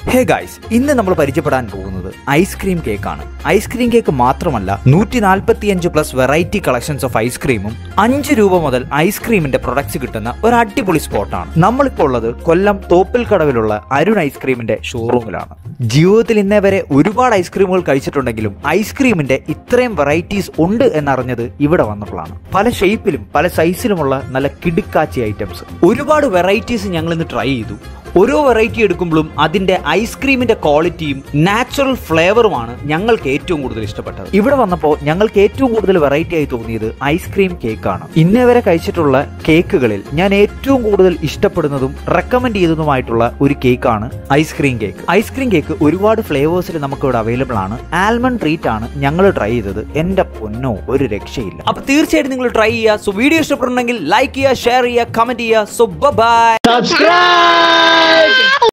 hey guys ഇന്ന് നമ്മൾ പരിചയപ്പെടാൻ പോകുന്നത് ഐസ്ക്രീം കേക്കാണ് ഐസ്ക്രീം കേക്ക് മാത്രമല്ല നൂറ്റി നാൽപ്പത്തിയഞ്ച് പ്ലസ് വെറൈറ്റി കളക്ഷൻസ് ഓഫ് ഐസ്ക്രീമും അഞ്ച് രൂപ മുതൽ ഐസ്ക്രീമിന്റെ പ്രൊഡക്ട്സ് കിട്ടുന്ന ഒരു അടിപൊളി സ്പോട്ടാണ് നമ്മളിപ്പോൾ ഉള്ളത് കൊല്ലം തോപ്പിൽ കടവിലുള്ള അരുൺ ഐസ്ക്രീമിന്റെ ഷോറൂമിലാണ് ജീവിതത്തിൽ ഇന്നേ വരെ ഒരുപാട് ഐസ്ക്രീമുകൾ കഴിച്ചിട്ടുണ്ടെങ്കിലും ഐസ്ക്രീമിന്റെ ഇത്രയും വെറൈറ്റീസ് ഉണ്ട് എന്നറിഞ്ഞത് ഇവിടെ വന്നപ്പോഴാണ് പല ഷേപ്പിലും പല സൈസിലുമുള്ള നല്ല കിടുക്കാച്ചി ഐറ്റംസ് ഒരുപാട് വെറൈറ്റീസ് ഞങ്ങൾ ഇന്ന് ട്രൈ ചെയ്തു ഓരോ വെറൈറ്റി എടുക്കുമ്പോഴും അതിന്റെ ഐസ്ക്രീമിന്റെ ക്വാളിറ്റിയും നാച്ചുറൽ ഫ്ലേവറുമാണ് ഞങ്ങൾക്ക് ഏറ്റവും കൂടുതൽ ഇഷ്ടപ്പെട്ടത് ഇവിടെ വന്നപ്പോൾ ഞങ്ങൾക്ക് ഏറ്റവും കൂടുതൽ വെറൈറ്റി ആയി തോന്നിയത് ഐസ്ക്രീം കേക്കാണ് ഇന്നേ വരെ കഴിച്ചിട്ടുള്ള കേക്കുകളിൽ ഞാൻ ഏറ്റവും കൂടുതൽ ഇഷ്ടപ്പെടുന്നതും റെക്കമെൻഡ് ചെയ്തതുമായിട്ടുള്ള ഒരു കേക്കാണ് ഐസ്ക്രീം കേക്ക് ഐസ്ക്രീം കേക്ക് ഒരുപാട് ഫ്ലേവേഴ്സിൽ നമുക്ക് ഇവിടെ അവൈലബിൾ ആണ് ആൽമണ്ട് ട്രീറ്റ് ആണ് ഞങ്ങൾ ട്രൈ ചെയ്തത് എന്റെ പൊന്നോ ഒരു രക്ഷയില്ല അപ്പൊ തീർച്ചയായിട്ടും നിങ്ങൾ ട്രൈ ചെയ്യുക സോ വീഡിയോ ഇഷ്ടപ്പെടുന്നെങ്കിൽ ലൈക്ക് ചെയ്യുക ഷെയർ ചെയ്യുക കമന്റ് ചെയ്യുക സോ ബൈ subscribe